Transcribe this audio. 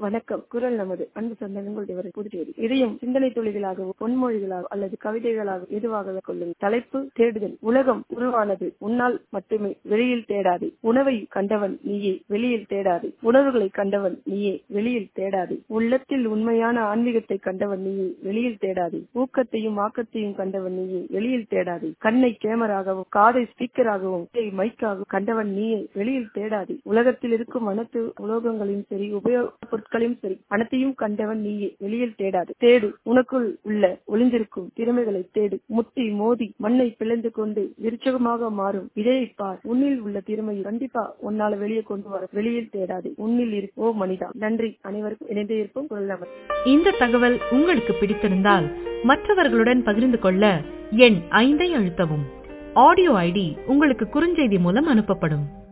வணக்கம் குரல் நமது அன்பு சொந்தங்களுடைய ஒரு புதுச்சேரி இதையும் சிந்தனை துளிகளாகவோ பொன்மொழிகளாகவோ அல்லது கவிதைகளாக எதுவாக கொள்ளும் தலைப்பு தேடுதல் உலகம் உருவானது உன்னால் மட்டுமே வெளியில் தேடாதே உணவை கண்டவன் நீயே வெளியில் தேடாதே உணர்வுகளை கண்டவன் நீயே வெளியில் தேடாதே உள்ளத்தில் உண்மையான ஆன்மீகத்தை கண்டவன் நீயே வெளியில் தேடாதே ஊக்கத்தையும் ஆக்கத்தையும் கண்டவன் நீயே வெளியில் தேடாதே கண்ணை கேமராகவும் காதை ஸ்பீக்கராகவும் மைக்காகவும் கண்டவன் நீயே வெளியில் தேடாதே உலகத்தில் இருக்கும் அனைத்து உலோகங்களையும் சரி உபயோக பொருட்களையும் சரி அனைத்தையும் கண்டவன் நீயே வெளியில் தேடாது தேடு உனக்குள் உள்ள ஒளிந்திருக்கும் திறமைகளை தேடு முட்டி மோதி மண்ணை பிளந்து கொண்டு விருச்சகமாக மாறும் இதையை பார் உன்னில் உள்ள திறமை கண்டிப்பா உன்னால வெளியே கொண்டு வர வெளியில் தேடாது உன்னில் இருக்கோ மனிதா நன்றி அனைவருக்கும் இணைந்தே இருப்போம் குரல் நமது இந்த தகவல் உங்களுக்கு பிடித்திருந்தால் மற்றவர்களுடன் பகிர்ந்து கொள்ள எண் ஐந்தை அழுத்தவும் ஆடியோ ஐடி உங்களுக்கு குறுஞ்செய்தி மூலம் அனுப்பப்படும்